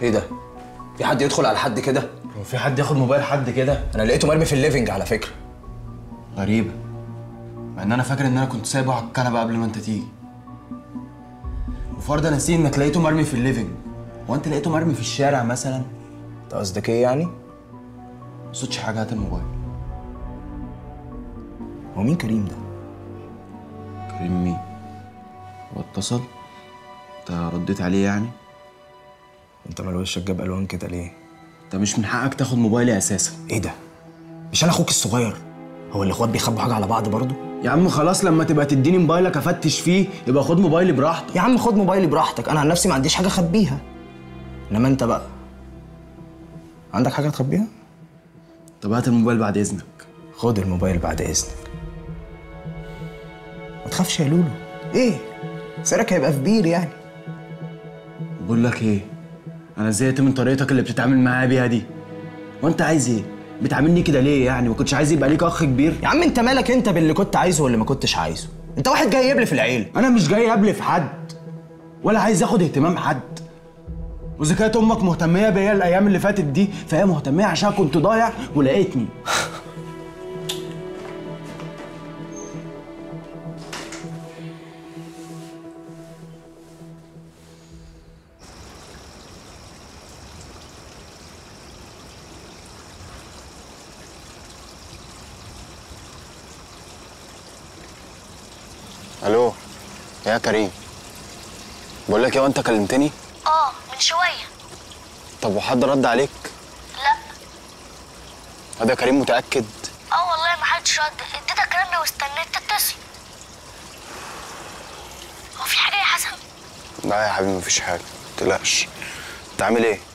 ايه ده في حد يدخل على حد كده هو في حد ياخد موبايل حد كده انا لقيته مرمي في الليفنج على فكره غريبة مع ان انا فاكر ان انا كنت سايبه على الكنبه قبل ما انت تيجي وفرضا نسيت انك لقيته مرمي في الليفنج هو انت لقيته مرمي في الشارع مثلا انت قصدك ايه يعني ما صوتش حاجه هات الموبايل هو مين كريم ده كريم مين هو اتصل انت رديت عليه يعني انت مال وشك جاب الوان كده ليه انت مش من حقك تاخد موبايلي اساسا ايه ده مش انا اخوك الصغير هو الاخوات بيخبوا حاجه على بعض برضه يا عم خلاص لما تبقى تديني موبايلك افتش فيه يبقى خد موبايلي براحتك يا عم خد موبايلي براحتك انا عن نفسي ما عنديش حاجه اخبيها انما انت بقى عندك حاجه تخبيها طب هات الموبايل بعد اذنك خد الموبايل بعد اذنك ما تخافش يا لولو ايه سرك هيبقى في بير يعني بقول لك ايه انا زهقت من طريقتك اللي بتتعامل معايا بيها دي وانت عايز ايه بتعاملني كده ليه يعني ما كنتش عايز يبقى ليك اخ كبير يا عم انت مالك انت باللي كنت عايزه واللي ما كنتش عايزه انت واحد جاي يبلي في العيله انا مش جاي ابلي في حد ولا عايز اخد اهتمام حد واذا كانت امك مهتميه بيا الايام اللي فاتت دي فهي مهتميه عشان كنت ضايع ولقيتني الو يا كريم بقول لك يا انت كلمتني اه من شوية طب وحد رد عليك لا هذا يا كريم متاكد اه والله ما حدش رد اديتك رنة واستنيت تتصل هو في حاجة يا حسن؟ لا يا حبيبي مفيش حاجه متقلقش انت عامل ايه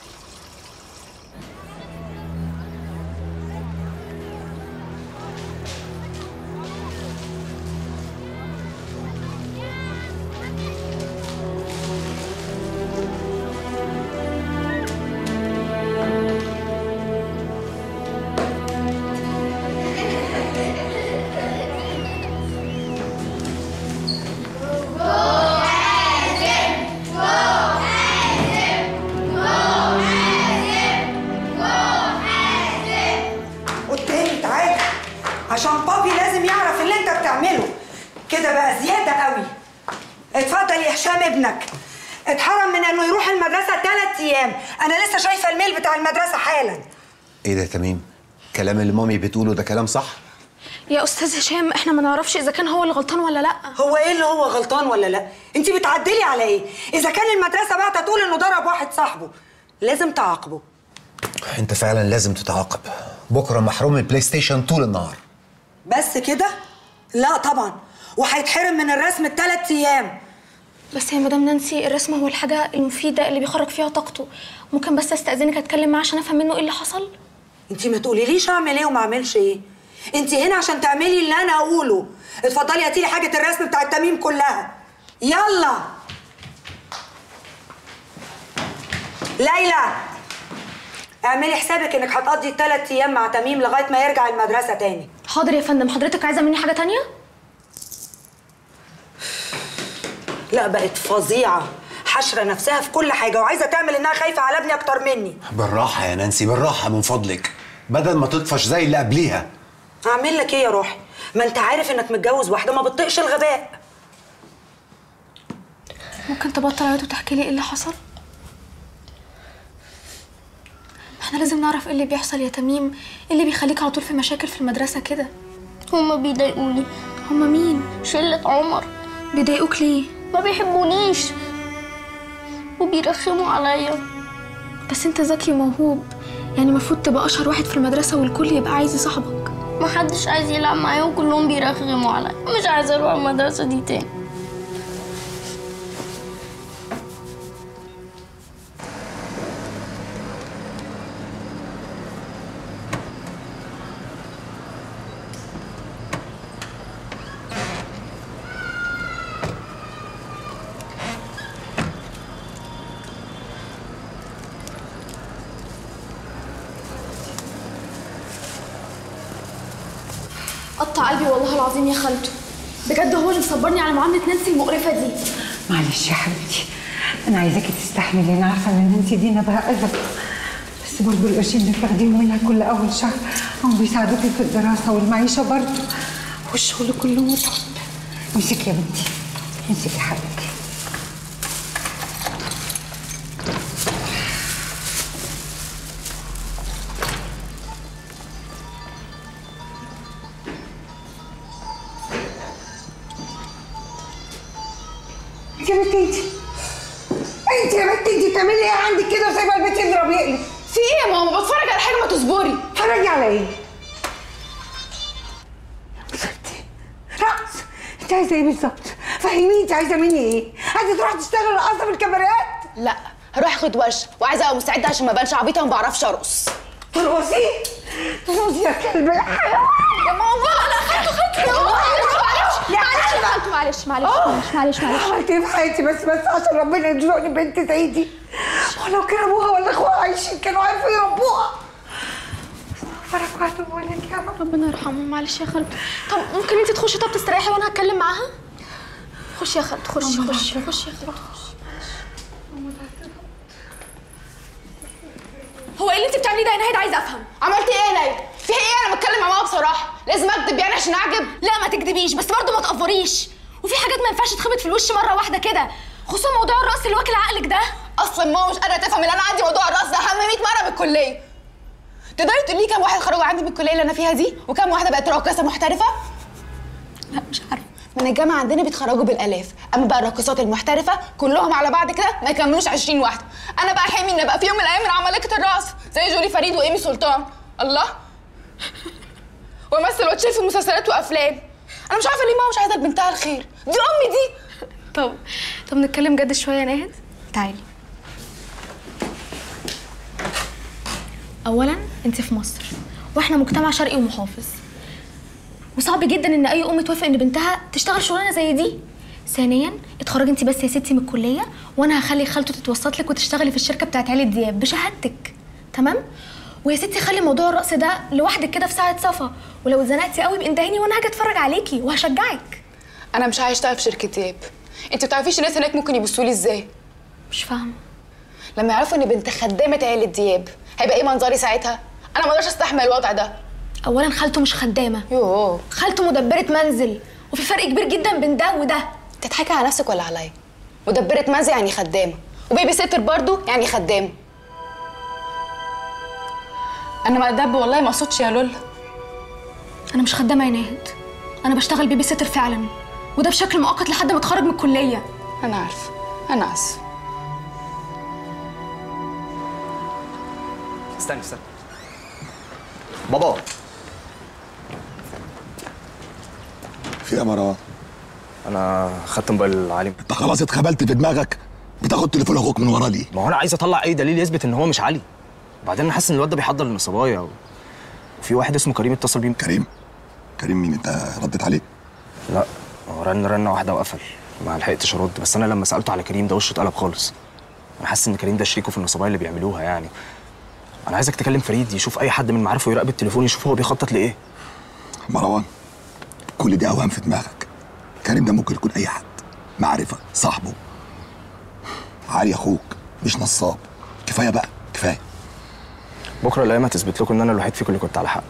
قدامي تعالى عشان بابي لازم يعرف اللي انت بتعمله كده بقى زيادة قوي اتفضل يا هشام ابنك اتحرم من انه يروح المدرسة ثلاث ايام انا لسه شايفة الميل بتاع المدرسة حالا ايه ده يا تميم الكلام اللي مامي بتقوله ده كلام صح يا استاذ هشام احنا ما نعرفش اذا كان هو اللي غلطان ولا لا هو ايه اللي هو غلطان ولا لا انت بتعدلي على ايه اذا كان المدرسة بقى تقول انه ضرب واحد صاحبه لازم تعاقبه انت فعلا لازم تتعاقب بكره محروم من البلاي ستيشن طول النهار بس كده لا طبعا وهيتحرم من الرسم الثلاث ايام بس يا مدام نانسي الرسم هو الحاجه المفيده اللي بيخرج فيها طاقته ممكن بس استاذنك اتكلم معاه عشان افهم منه ايه اللي حصل انت ما تقوليليش اعمل ايه وما اعملش ايه انت هنا عشان تعملي اللي انا اقوله اتفضلي هاتي لي حاجه الرسم بتاع التميم كلها يلا ليلى اعملي حسابك انك هتقضي الثلاث ايام مع تميم لغايه ما يرجع المدرسه تاني حاضر يا فندم حضرتك عايزه مني حاجه تانية لا بقت فظيعه حشره نفسها في كل حاجه وعايزه تعمل انها خايفه على ابني اكتر مني بالراحه يا نانسي بالراحه من فضلك بدل ما تطفش زي اللي قبليها اعمل لك ايه يا روحي ما انت عارف انك متجوز واحده ما بتطيقش الغباء ممكن تبطل عيط وتحكي لي ايه اللي حصل احنا لازم نعرف ايه اللي بيحصل يا تميم ايه اللي بيخليك على طول في مشاكل في المدرسه كده هما بيضايقوني هما مين شلة عمر بيضايقوك ليه ما بيحبونيش وبيرخموا عليا بس انت ذكي وموهوب يعني المفروض تبقى اشهر واحد في المدرسه والكل يبقى عايز يصاحبك محدش عايز يلعب معايا وكلهم بيرخموا عليا مش عايزه اروح المدرسه دي تاني قطع قلبي والله العظيم يا خالته بجد هو اللي مصبرني على معامله نانسي المقرفه دي معلش يا حبيبتي انا عايزاكي تستحملي انا عارفه ان انت دينا بقى قلبك بس برضه القرشين اللي بتاخديهم منها كل اول شهر هم بيساعدوكي في الدراسه والمعيشه برضه والشغل كله متعب امسكي يا بنتي امسكي يا حبيبتي انت يا بنتي انت انت يا بنتي انت بتعملي ايه عندك كده وسايبه البيت يضرب يقلب في ايه يا ماما بتفرج على حاجه ما تصبري اتفرجي على ايه؟ ستي رقص انت عايزه ايه بالظبط؟ فهميني انت عايزه مني ايه؟ عايزه تروحي تشتغلي رقاصه في الكاميرات؟ لا هروح اخد ورشه وعايزه ابقى مستعده عشان ما بانش عبيطه وما بعرفش ارقص ترقصي؟ ترقصي يا كلب يا حيوان يا ماما انا خدته خدته معلش معلش معلش معلش معلش معلش عملت ايه في حياتي بس بس عشان ربنا يرزقني بنت زي دي ولو كان ابوها ولا اخوها عايشين كانوا عارفوا يربوها فرق وعدوا ولك يا رب ربنا يرحمه معلش يا خالته طب ممكن انت تخشي طب تستريحي وانا هتكلم معاها خشي يا خالته خشي خشي خشي يا خالته خشي. هو ايه اللي انت بتعمليه ده يا نهاد عايزه افهم عملت ايه يا ليلى في ايه انا بتكلم مع ماما بصراحه لازم اكدب يعني عشان اعجب لا ما تكدبيش بس برضه ما تقفريش وفي حاجات ما ينفعش تخبط في الوش مره واحده كده خصوصا موضوع الرقص اللي واكل عقلك ده اصلا ماما مش قادره تفهم ان انا عندي موضوع الرقص ده اهم 100 مره من الكليه تقدري تقولي لي كام واحد خرجوا عندي من الكليه اللي انا فيها دي وكام واحده بقت راقصه محترفه لا مش عارفه من الجامعه عندنا بيتخرجوا بالالاف اما بقى الراقصات المحترفه كلهم على بعض كده ما يكملوش 20 واحده انا بقى حلمي ان ابقى في يوم من الايام من عمالقه الرقص زي جولي فريد وايمي سلطان الله وامثل واتشير في مسلسلات وافلام انا مش عارفه ليه ماما مش عايزه لبنتها الخير دي امي دي طب طب نتكلم جد شويه يا ناهد تعالي اولا انت في مصر واحنا مجتمع شرقي ومحافظ وصعب جدا ان اي ام توافق ان بنتها تشتغل شغلانه زي دي ثانيا اتخرجي انت بس يا ستي من الكليه وانا هخلي خالته تتوسط لك وتشتغلي في الشركه بتاعت عيله دياب بشهادتك تمام ويا ستي خلي موضوع الرقص ده لوحدك كده في ساعه صفا ولو اتزنقتي قوي بانتهيني وانا هاجي اتفرج عليكي وهشجعك انا مش عايزه اشتغل في شركه دياب انت بتعرفيش الناس هناك ممكن يبصوا لي ازاي مش فاهمه لما يعرفوا اني بنت خدامه عيله دياب هيبقى ايه منظري ساعتها انا ما اقدرش استحمل الوضع ده اولا خالته مش خدامه يوه خالته مدبره منزل وفي فرق كبير جدا بين ده وده تضحكي على نفسك ولا عليا مدبره منزل يعني خدامه وبيبي سيتر برضو يعني خدامه انا ما ادب والله ما اقصدش يا لولا انا مش خدامه يا ناهد انا بشتغل بيبي سيتر فعلا وده بشكل مؤقت لحد ما اتخرج من الكليه انا عارفه انا اسفه استنى استنى بابا في ايه يا مروان انا خدت موبايل علي انت خلاص اتخبلت في دماغك بتاخد تليفون اخوك من ورا ليه ما هو انا عايز اطلع اي دليل يثبت ان هو مش علي وبعدين انا حاسس ان الواد ده بيحضر للنصبايا و... وفي واحد اسمه كريم اتصل بيه كريم كريم مين انت ردت عليه لا هو رن رنه واحده وقفل ما لحقتش ارد بس انا لما سالته على كريم ده وشه اتقلب خالص انا حاسس ان كريم ده شريكه في النصبايا اللي بيعملوها يعني انا عايزك تكلم فريد يشوف اي حد من معارفه يراقب التليفون يشوف هو بيخطط لايه مروان كل دي اوهام في دماغك كريم ده ممكن يكون اي حد معرفه صاحبه علي اخوك مش نصاب كفايه بقى كفايه بكره الايام هتثبت لكم ان انا الوحيد فيكم اللي كنت على حق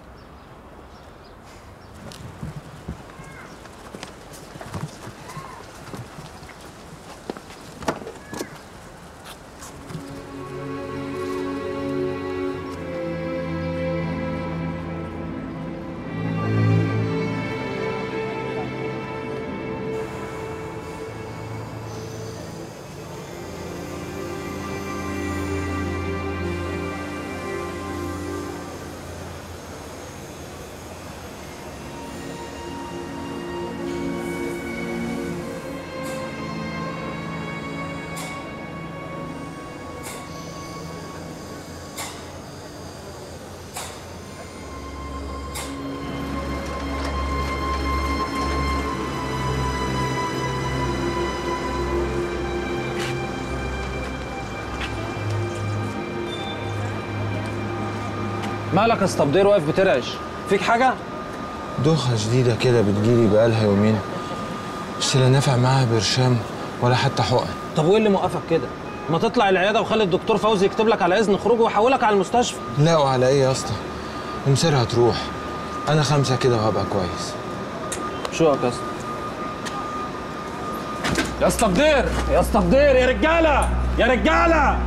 مالك يا اسطبدير واقف بترعش فيك حاجه دوخة شديدة كده بتجيلي بقالها يومين بس لا نافع معاها برشام ولا حتى حقن طب وايه اللي موقفك كده ما تطلع العياده وخلي الدكتور فوزي يكتب لك على اذن خروج ويحولك على المستشفى لا وعلى ايه يا اسطى ومصيرها هتروح انا خمسه كده وهبقى كويس شو يا اسطى يا اسطى بدير يا اسطى بدير يا رجاله يا رجاله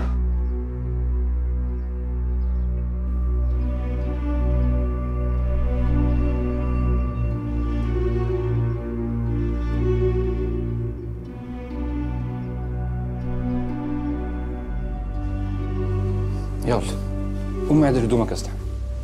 يلا قوم اعدل هدومك يا اسطى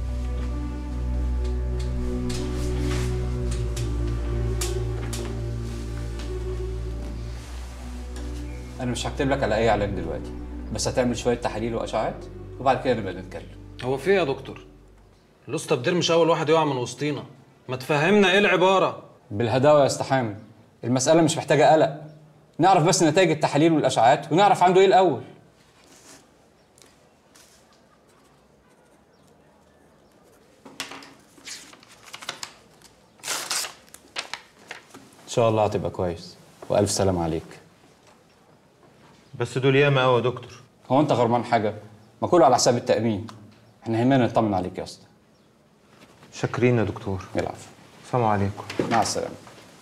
انا مش هكتب لك على اي علاج دلوقتي بس هتعمل شويه تحاليل واشعاعات وبعد كده نبقى نتكلم هو في ايه يا دكتور الاسطى بدير مش اول واحد يقع من وسطينا ما تفهمنا ايه العباره بالهداوه يا استحام المساله مش محتاجه قلق نعرف بس نتائج التحاليل والاشعاعات ونعرف عنده ايه الاول ان شاء الله هتبقى كويس والف سلام عليك بس دول ياما قوي يا دكتور هو انت غرمان حاجه ما كله على حساب التامين احنا يهمنا نطمن عليك يا اسطى شاكرين يا دكتور العفو السلام عليكم مع السلامه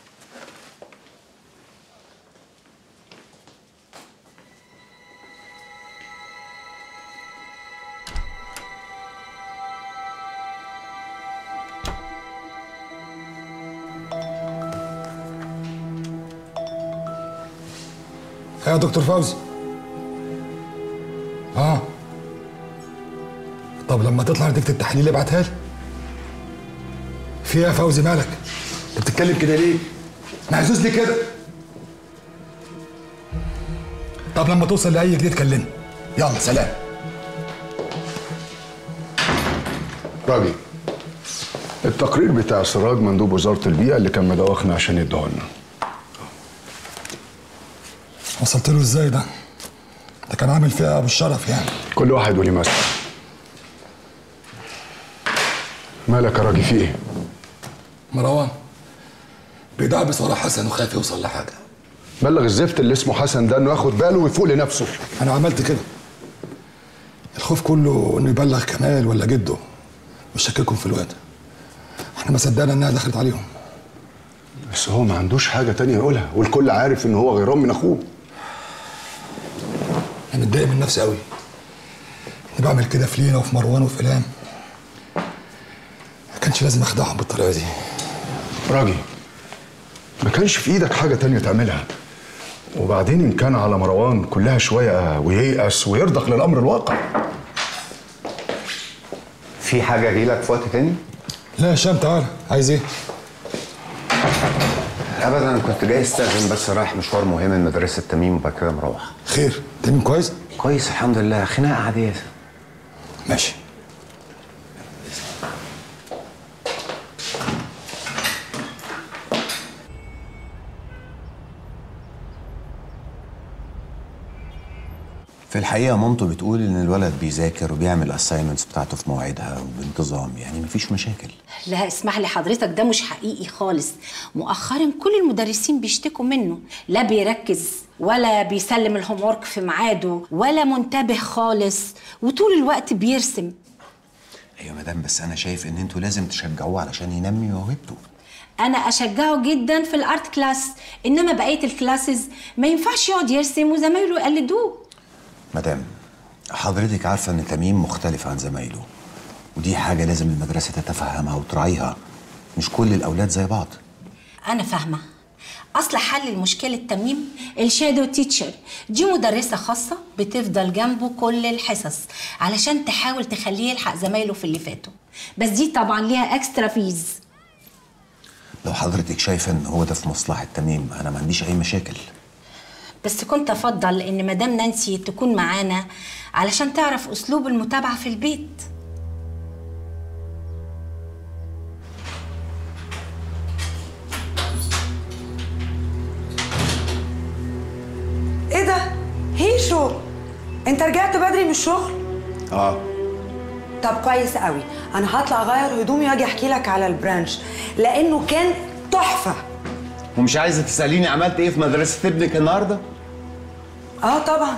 يا دكتور فوزي اه طب لما تطلع نتيجة التحليل ابعتها لي في ايه يا فوزي مالك؟ انت بتتكلم كده ليه؟ محزوز ليه كده؟ طب لما توصل لأي جديد كلمني يلا سلام راجل التقرير بتاع سراج مندوب وزارة البيئة اللي كان مدوخنا عشان يديهولنا وصلت له ازاي ده؟ ده كان عامل فيها ابو الشرف يعني كل واحد وليه مثل مالك يا راجل في ايه؟ مروان بيدعبس ورا حسن وخايف يوصل لحاجه بلغ الزفت اللي اسمه حسن ده انه ياخد باله ويفوق لنفسه انا عملت كده الخوف كله انه يبلغ كمال ولا جده ويشككهم في الواد احنا ما صدقنا انها دخلت عليهم بس هو ما عندوش حاجة تانية يقولها والكل عارف ان هو غيران من اخوه انا متضايق من نفسي قوي انا بعمل كده في لينا وفي مروان وفي الهام ما كانش لازم اخدعهم بالطريقه دي راجل ما كانش في ايدك حاجة تانية تعملها وبعدين ان كان على مروان كلها شوية وييأس ويرضخ للامر الواقع في حاجه اجيلك في وقت تاني لا يا هشام تعالى عايز ايه ابدا انا كنت جاي استاذن بس رايح مشوار مهم من مدرسه تميم وبعد كده مروح خير تميم كويس كويس الحمد لله خناقه عاديه ماشي في الحقيقة مامته بتقول إن الولد بيذاكر وبيعمل الأسايمنتس بتاعته في مواعيدها وبانتظام يعني مفيش مشاكل لا اسمح لي حضرتك ده مش حقيقي خالص مؤخرا كل المدرسين بيشتكوا منه لا بيركز ولا بيسلم الهوم ورك في ميعاده ولا منتبه خالص وطول الوقت بيرسم أيوة مدام بس أنا شايف إن أنتوا لازم تشجعوه علشان ينمي موهبته انا اشجعه جدا في الارت كلاس انما بقيه الكلاسز ما ينفعش يقعد يرسم وزمايله يقلدوه مدام حضرتك عارفة إن تميم مختلف عن زمايله ودي حاجة لازم المدرسة تتفهمها وتراعيها مش كل الأولاد زي بعض انا فاهمه اصل حل المشكله تميم الشادو تيتشر دي مدرسه خاصه بتفضل جنبه كل الحصص علشان تحاول تخليه يلحق زمايله في اللي فاتوا بس دي طبعا ليها اكسترا فيز لو حضرتك شايفة إن هو ده في مصلحة تميم أنا ما عنديش أي مشاكل بس كنت افضل ان مدام نانسي تكون معانا علشان تعرف اسلوب المتابعه في البيت ايه ده هيشو انت رجعت بدري من الشغل آه طب كويس قوي انا هطلع اغير هدومي واجي احكي لك على البرانش لانه كان تحفه ومش عايزه تساليني عملت ايه في مدرسه ابنك النهارده اه طبعا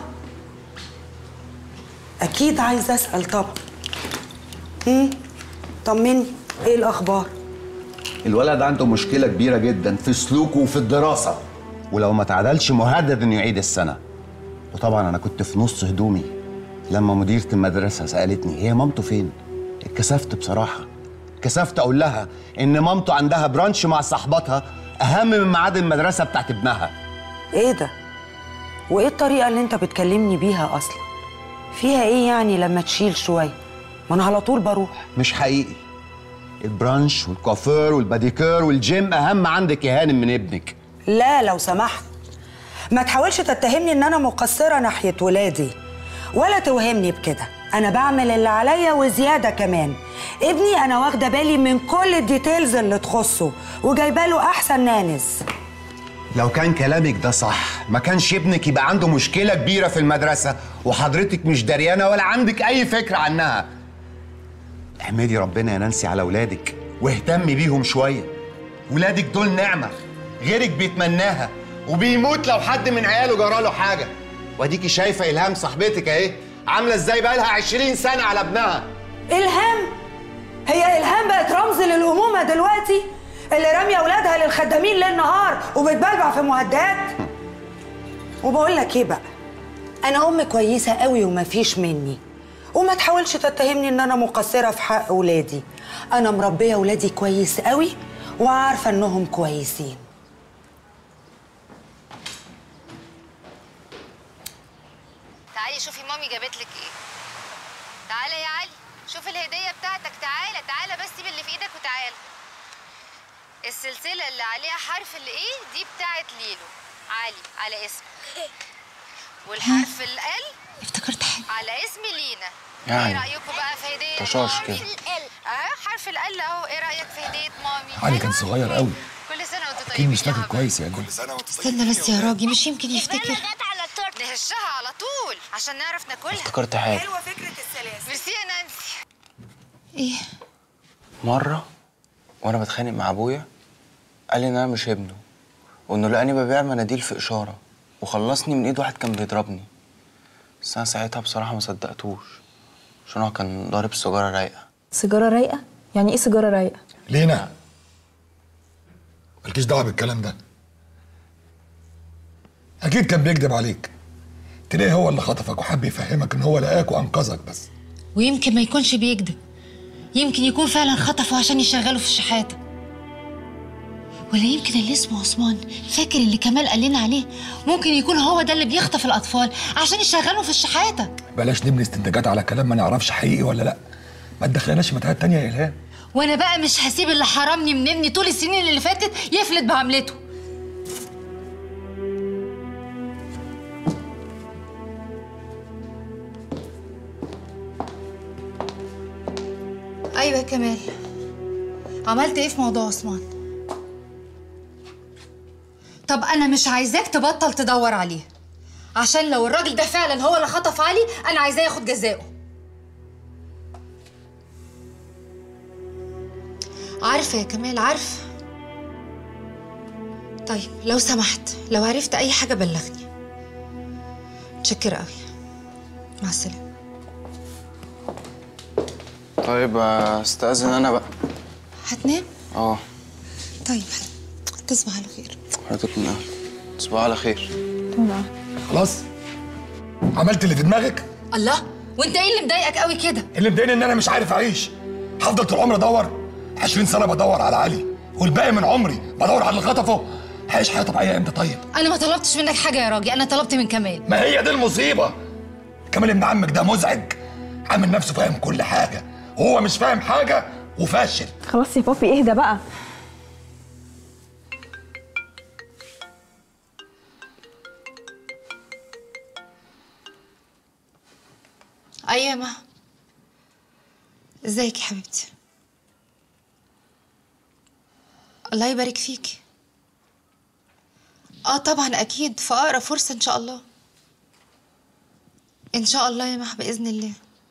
اكيد عايزه اسال طب امم طمني ايه الاخبار الولد عنده مشكلة كبيرة جدا في سلوكه وفي الدراسة ولو ما تعدلش مهدد انه يعيد السنة وطبعا انا كنت في نص هدومي لما مديرة المدرسة سألتني هي مامته فين؟ اتكسفت بصراحة اتكسفت اقول لها ان مامته عندها برانش مع صاحباتها اهم من ميعاد المدرسة بتاعت ابنها ايه ده وايه الطريقه اللي انت بتكلمني بيها اصلا فيها ايه يعني لما تشيل شويه ما انا على طول بروح مش حقيقي البرانش والكوافير والباديكير والجيم اهم عندك يا هانم من ابنك لا لو سمحت ما تحاولش تتهمني ان انا مقصره ناحيه ولادي ولا توهمني بكده انا بعمل اللي عليا وزياده كمان ابني انا واخده بالي من كل الديتيلز اللي تخصه وجايبه له احسن نانس لو كان كلامك ده صح ما كانش ابنك يبقى عنده مشكلة كبيرة في المدرسة وحضرتك مش دريانة ولا عندك أي فكرة عنها احمدي ربنا يا نانسي على ولادك واهتمي بيهم شوية ولادك دول نعمة غيرك بيتمناها وبيموت لو حد من عياله جراله حاجة واديكي شايفة إلهام صاحبتك أهي عاملة إزاي بقالها 20 سنة على ابنها الهام هي الهام بقت رمز للامومه دلوقتي اللي راميه اولادها للخدامين ليل نهار وبتبلبع في مهدئات وبقول لك ايه بقى انا ام كويسه قوي ومفيش مني وما تحاولش تتهمني ان انا مقصره في حق ولادي انا مربيه ولادي كويس قوي وعارفه انهم كويسين تعالي شوفي مامي جابت لك ايه تعالى يا علي شوف الهديه بتاعتك تعالى تعالى بس سيب اللي في ايدك وتعالى السلسله اللي عليها حرف الايه دي بتاعت ليلو علي على اسمك والحرف الال افتكرت حاجه على اسم لينا يعني. ايه رايكم بقى في هديه طشاش مامي؟ كده. اه حرف ال اهو ايه رايك في هديه مامي علي كان صغير قوي كل سنه وانت اكيد طيبين مش يا فاكر حبيبي. كويس يعني استنى بس يا راجل مش يمكن يفتكر نهشها على طول عشان نعرف ناكلها افتكرت حاجة حلوه فكره السلاسل ميرسي يا نانسي ايه مرة وأنا بتخانق مع أبويا قال لي إن أنا مش ابنه وإنه لقاني ببيع مناديل في إشارة وخلصني من إيد واحد كان بيضربني بس أنا ساعتها بصراحة ما صدقتوش عشان هو كان ضارب سيجارة رايقة سيجارة رايقة؟ يعني ايه سيجارة رايقة؟ لينا مالكيش دعوه بالكلام ده اكيد كان بيكذب عليك تلاقيه هو اللي خطفك وحب يفهمك ان هو لقاك وانقذك بس ويمكن ما يكونش بيكذب يمكن يكون فعلا خطفه عشان يشغله في الشحاته ولا يمكن اللي اسمه عثمان فاكر اللي كمال قال لنا عليه ممكن يكون هو ده اللي بيخطف الاطفال عشان يشغلهم في الشحاته بلاش نبني استنتاجات على كلام ما نعرفش حقيقي ولا لا ما تدخلناش في متاهات تانية يا الهام وانا بقى مش هسيب اللي حرمني من ابني طول السنين اللي فاتت يفلت بعملته ايوه يا كمال عملت ايه في موضوع عثمان طب انا مش عايزاك تبطل تدور عليه عشان لو الراجل ده فعلا هو اللي خطف علي انا عايزاه ياخد جزاؤه عارفه يا كمال عارفه طيب لو سمحت لو عرفت اي حاجه بلغني متشكره قوي مع السلامه طيب استأذن أنا بقى هتنام أه طيب تصبح على خير حضرتك من أهل تصبحوا على خير خلاص عملت اللي في دماغك الله وانت ايه اللي مضايقك قوي كده اللي مضايقني ان انا مش عارف اعيش هفضل طول عمري ادور 20 سنه بدور على علي والباقي من عمري بدور على اللي خطفه هعيش حياه طبيعيه امتى طيب انا ما طلبتش منك حاجه يا راجل انا طلبت من كمال ما هي دي المصيبه كمال ابن عمك ده مزعج عامل نفسه فاهم كل حاجه وهو مش فاهم حاجه وفاشل خلاص يا بابي اهدى بقى ايوه يا مها ازيك يا حبيبتي الله يبارك فيكي اه طبعا اكيد في اقرب فرصه ان شاء الله ان شاء الله يا مها باذن الله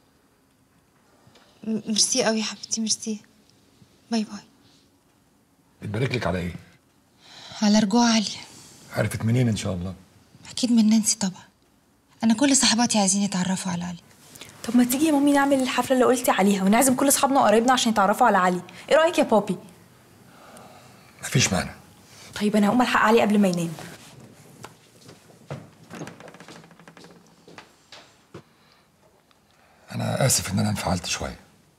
م- ميرسي قوي يا حبيبتي ميرسي باي باي بتبارك لك على ايه على رجوع علي عرفت منين ان شاء الله اكيد من نانسي طبعا انا كل صحباتي عايزين يتعرفوا على علي طب ما تيجي يا مامي نعمل الحفله اللي قلتي عليها ونعزم كل اصحابنا وقرايبنا عشان يتعرفوا على علي ايه رايك يا بابي مفيش مانع طيب انا هقوم الحق علي قبل ما ينام انا اسف ان انا انفعلت شويه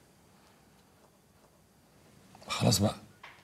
خلاص بقى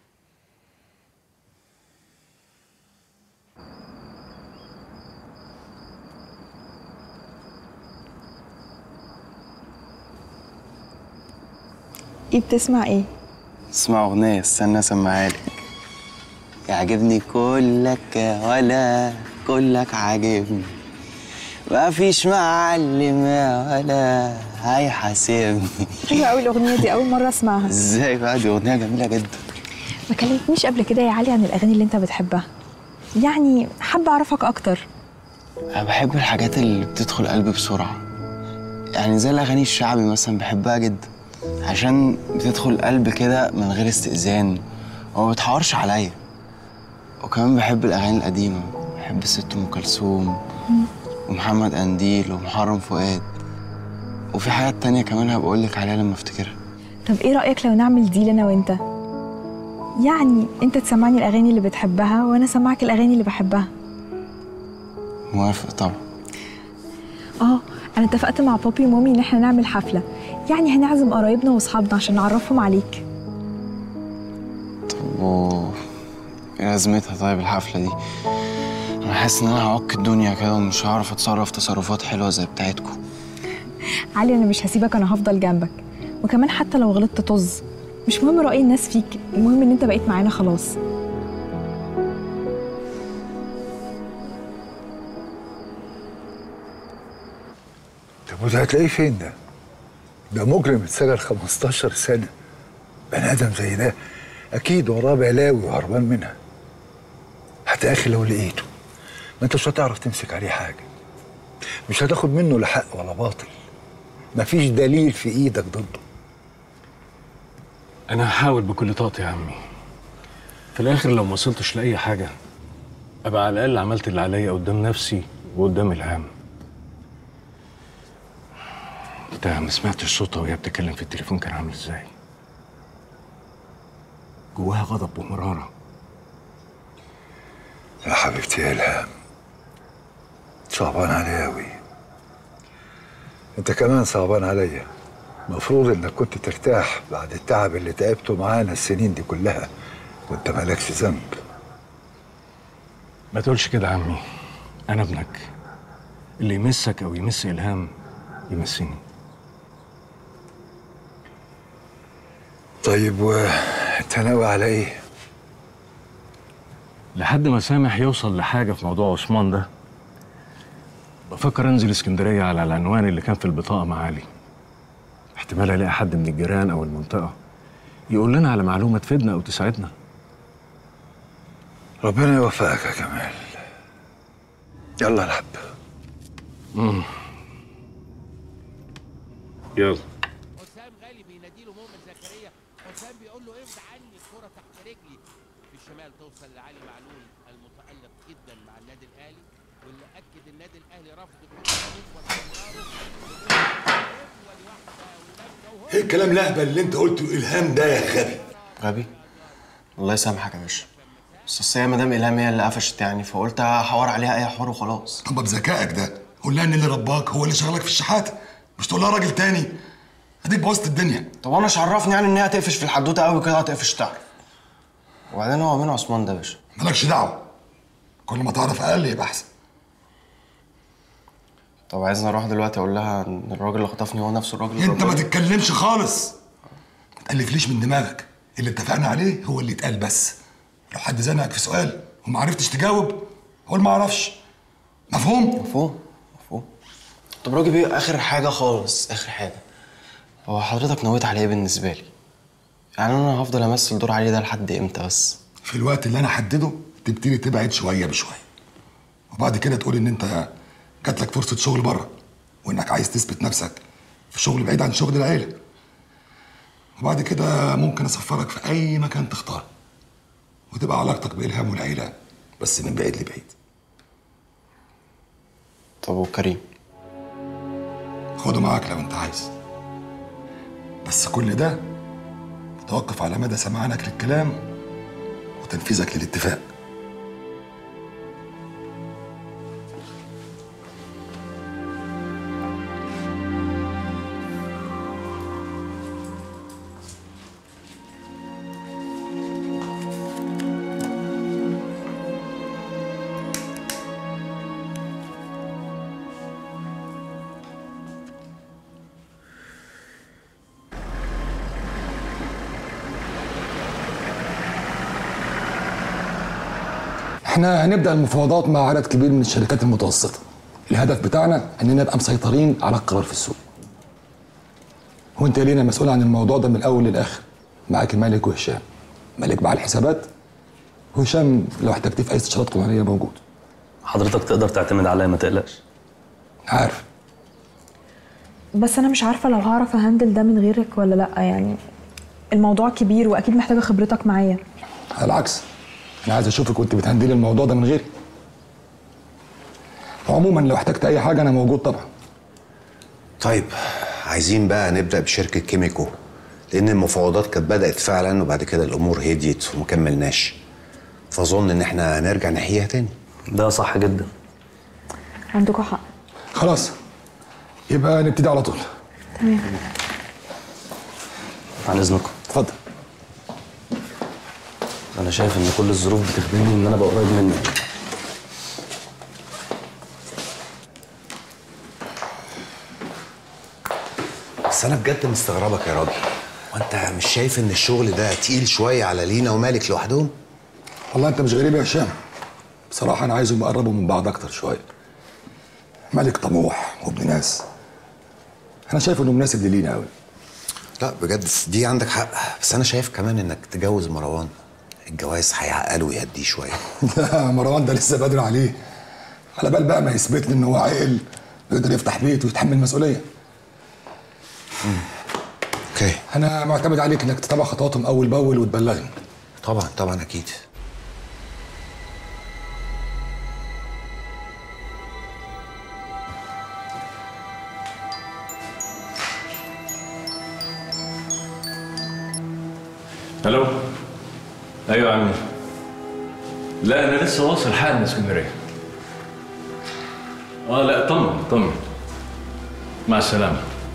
ايه بتسمع ايه اسمع أغنية استنى أسمعها لك يعجبني كلك ولا كلك عاجبني ما فيش معلم ولا هيحاسبني حلوه قوي الاغنيه دي اول مره اسمعها ازاي بقى دي أغنية جميلة جدا ما كلمتنيش قبل كده يا علي عن الاغاني اللي انت بتحبها يعني حابه اعرفك اكتر أنا بحب الحاجات اللي بتدخل قلبي بسرعة يعني زي الأغاني الشعبي مثلا بحبها جدا عشان بتدخل قلب كده من غير استئذان وما بتحورش عليا وكمان بحب الأغاني القديمة بحب ست أم كلثوم ومحمد قنديل ومحرم فؤاد وفي حاجات تانية كمان هبقولك عليها لما افتكرها طب ايه رايك لو نعمل ديل انا وانت يعني انت تسمعني الاغاني اللي بتحبها وانا اسمعك الاغاني اللي بحبها موافق طبعا اه انا اتفقت مع بابي ومامي ان احنا نعمل حفله يعني هنعزم قرايبنا واصحابنا عشان نعرفهم عليك و ايه لازمتها طيب الحفلة دي أنا حاسس إن أنا هعك الدنيا كده ومش هعرف أتصرف تصرفات حلوة زي بتاعتكم علي انا مش هسيبك انا هفضل جنبك وكمان حتى لو غلطت طز مش مهم راي الناس فيك المهم ان انت بقيت معانا خلاص طب وده هتلاقيه فين ده؟ ده مجرم اتسجن 15 سنة بني آدم زي ده أكيد وراه بلاوي وهربان منها حتى يا أخي لو لقيته ما أنت مش هتعرف تمسك عليه حاجة مش هتاخد منه لا حق ولا باطل مفيش دليل في إيدك ضده انا هحاول بكل طاقتي يا عمي في الاخر لو ما وصلتش لاي حاجه ابقى على الاقل عملت اللي عليا قدام نفسي وقدام العام انت ما سمعتش صوتها وهي بتتكلم في التليفون كان عامل ازاي جواها غضب ومراره يا حبيبتي يا إلهام صعبان عليا أوي أنت كمان صعبان عليا المفروض إنك كنت ترتاح بعد التعب اللي تعبته معانا السنين دي كلها وأنت مالكش ذنب ما تقولش كده يا عمي انا ابنك اللي يمسك او يمس الهام يمسني طيب وأنت ناوي على إيه؟ لحد ما سامح يوصل لحاجه في موضوع عثمان ده بفكر انزل اسكندريه على العنوان اللي كان في البطاقه مع علي احتمال الاقي حد من الجيران او المنطقه يقول لنا على معلومه تفيدنا او تساعدنا ربنا يوفقك يا كمال يلا العب امم يلا حسام غالي بينادي له مؤمن زكريا حسام بيقول له ابعد عني الكرة تحت رجلي في الشمال توصل لعلي معلول المتألق جدا مع النادي الأهلي واللي أكد النادي الأهلي رفض ايه الكلام الاهبل اللي انت قلته الهام ده يا غبي غبي الله يسامحك يا باشا بس أصل هي مدام إلهام هي اللي قفشت يعني فقلت هحور عليها أي حوار وخلاص طب بذكائك ده قول لها ان اللي رباك هو اللي شغلك في الشحاته مش تقول لها راجل تاني اديك بوظت الدنيا طب أنا مش عرفني يعني إن هي هتقفش في الحدوتة قوي كده هتقفش تعرف وبعدين هو مين عثمان ده يا باشا مالكش دعوه كل ما تعرف اقل يبقى احسن طب عايزني أروح دلوقتي أقول لها إن الراجل اللي خطفني هو نفس الراجل اللي انت ما رباني؟ تتكلمش خالص ما تألفليش من دماغك اللي اتفقنا عليه هو اللي اتقال بس لو حد زنقك في سؤال وما عرفتش تجاوب قول ما اعرفش مفهوم مفهوم مفهوم طب راجل بيه آخر حاجة خالص آخر حاجة هو حضرتك نويت على إيه بالنسبة لي؟ يعني أنا هفضل أمثل دور علي ده لحد إمتى بس؟ في الوقت اللي انا حدده تبتدي تبعد شويه بشويه وبعد كده تقول ان انت جات لك فرصه شغل بره وانك عايز تثبت نفسك في شغل بعيد عن شغل العيله وبعد كده ممكن اسفرك في اي مكان تختار وتبقى علاقتك بالهام والعيله بس من بعيد لبعيد طب وكريم؟ خده معاك لو انت عايز بس كل ده متوقف على مدى سماعنك للكلام وتنفيذك للاتفاق احنا هنبدا المفاوضات مع عدد كبير من الشركات المتوسطه الهدف بتاعنا اننا نبقى مسيطرين على القرار في السوق وانت لينا مسؤول عن الموضوع ده من الاول للاخر معاك مالك وهشام مالك مع الحسابات وهشام لو احتجتيه في اي استشارات قمريه موجود حضرتك تقدر تعتمد عليا ما تقلقش عارف بس انا مش عارفه لو هعرف اهندل ده من غيرك ولا لا يعني الموضوع كبير واكيد محتاجه خبرتك معايا على العكس انا عايز اشوفك وانت بتهندلي الموضوع ده من غيري وعموما لو احتجت اي حاجه انا موجود طبعا طيب عايزين بقى نبدا بشركه كيميكو لان المفاوضات كانت بدات فعلا وبعد كده الامور هديت ومكملناش فاظن ان احنا هنرجع نحييها تاني ده صح جدا عندكوا حق خلاص يبقى نبتدي على طول تمام عن اذنكم اتفضل انا شايف ان كل الظروف بتخدمني ان انا ابقى قريب منك بس انا بجد مستغربك يا راجل وانت مش شايف ان الشغل ده تقيل شويه على لينا ومالك لوحدهم والله انت مش غريب يا هشام بصراحه انا عايزهم يقربوا من بعض اكتر شويه مالك طموح وابن ناس انا شايف انه مناسب لينا قوي لا بجد دي عندك حق بس انا شايف كمان انك تجوز مروان الجواز هيعقله ويهديه شويه لا مروان ده لسه بدري عليه على بال بقى ما يثبت لي ان هو عاقل ويقدر يفتح بيت ويتحمل مسؤوليه اوكي انا معتمد عليك انك تتابع خطواتهم اول باول وتبلغني طبعا طبعا اكيد الو ايوه يا عمي لا انا لسه واصل حالا من اسكندريه اه لا طمن طمن مع السلامه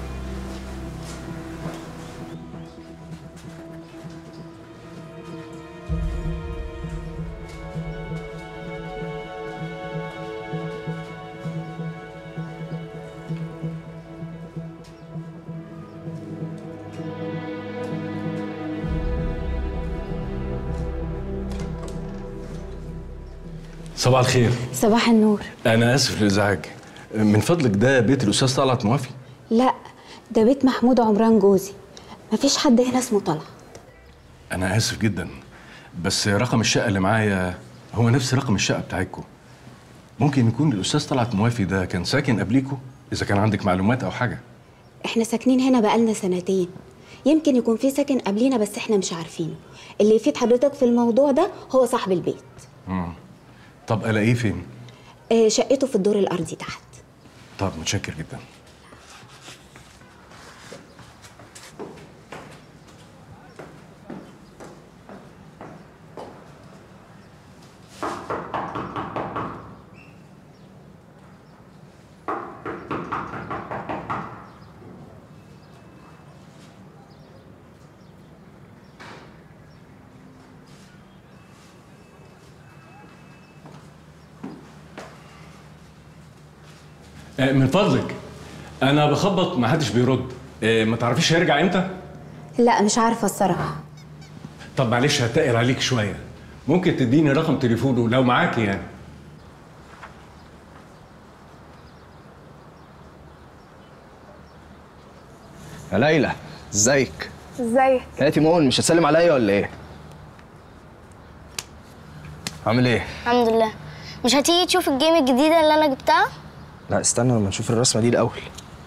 صباح الخير صباح النور انا اسف للازعاج من فضلك ده بيت الاستاذ طلعت موافي لا ده بيت محمود عمران جوزي مفيش حد هنا اسمه طلعت انا اسف جدا بس رقم الشقه اللي معايا هو نفس رقم الشقه بتاعتكم ممكن يكون الاستاذ طلعت موافي ده كان ساكن قبليكوا اذا كان عندك معلومات او حاجه احنا ساكنين هنا بقالنا سنتين يمكن يكون في ساكن قبلينا بس احنا مش عارفينه اللي يفيد حضرتك في الموضوع ده هو صاحب البيت مم. طب الاقيه فين آه، شقته في الدور الارضي تحت طب متشكر جدا آه، من فضلك انا بخبط ما حدش بيرد آه، ما تعرفيش هيرجع امتى لا مش عارفه الصراحه طب معلش هتقل عليك شويه ممكن تديني رقم تليفونه لو معاكي يعني يا ليلى ازيك ازيك يا تيمون مش هتسلم عليا ولا ايه عامل ايه الحمد لله مش هتيجي تشوف الجيم الجديدة اللي أنا جبتها؟ لا استنى لما نشوف الرسمه دي الاول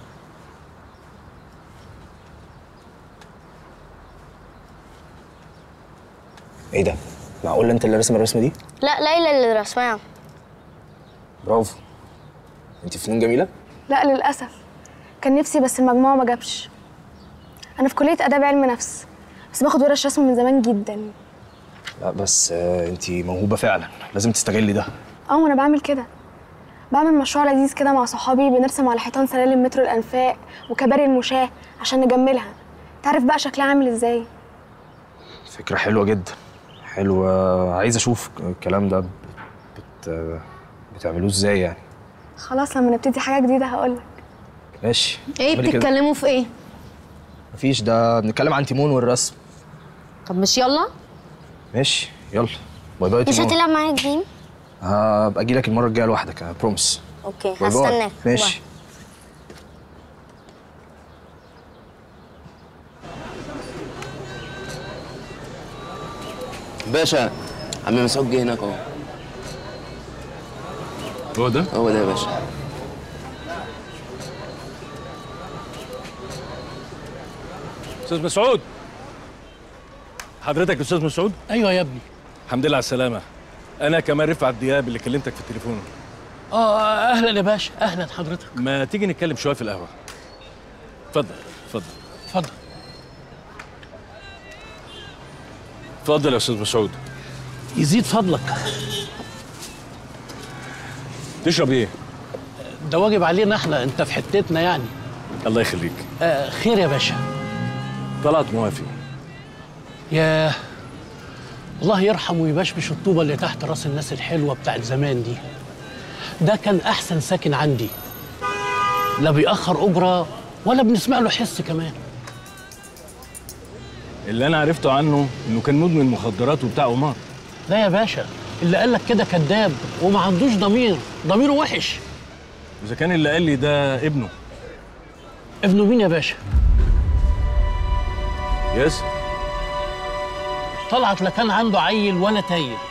ايه ده معقول انت اللي رسم الرسمه دي لا ليلى اللي رسمها برافو انت فنون جميله لا للأسف كان نفسي بس المجموع ما جابش انا في كليه اداب علم نفس بس باخد ورش رسم من زمان جدا لا بس آه انت موهوبه فعلا لازم تستغلي ده اه ما انا بعمل كده بعمل مشروع لذيذ كده مع صحابي بنرسم على حيطان سلالم مترو الانفاق وكباري المشاة عشان نجملها تعرف بقى شكلها عامل ازاي فكره حلوه جدا حلوه عايز اشوف الكلام ده بت... بتعملوه ازاي يعني خلاص لما نبتدي حاجه جديده هقولك ماشي ايه اعملي كده. بتتكلموا في ايه مفيش ده بنتكلم عن تيمون والرسم طب مش يلا ماشي يلا باي باي مش تيمون هتلعب معايا جيم هبقى اجي لك المره الجايه لوحدك بروميس اوكي باي باي. هستناك ماشي باشا عم مسعود جه هناك اهو هو ده؟ هو ده يا باشا استاذ مسعود حضرتك استاذ مسعود ايوه يا ابني الحمد لله على السلامه انا كمان رفعت دياب اللي كلمتك في التليفون اه اهلا يا باشا اهلا حضرتك ما تيجي نتكلم شويه في القهوه اتفضل اتفضل اتفضل اتفضل يا استاذ مسعود يزيد فضلك تشرب ايه ده واجب علينا احنا انت في حتتنا يعني الله يخليك آه خير يا باشا طلعت موافي ياه الله يرحم ويبشبش الطوبة اللي تحت راس الناس الحلوة بتاعت زمان دي ده كان أحسن ساكن عندي لا بيأخر أجرة ولا بنسمع له حس كمان اللي انا عرفته عنه انه كان مدمن مخدرات وبتاع قمار لا يا باشا اللي قالك كده كذاب وما عندوش ضمير ضميره وحش اذا كان اللي قال لي ده ابنه ابنه مين يا باشا ياسر طلعت لا كان عنده عيل ولا تايل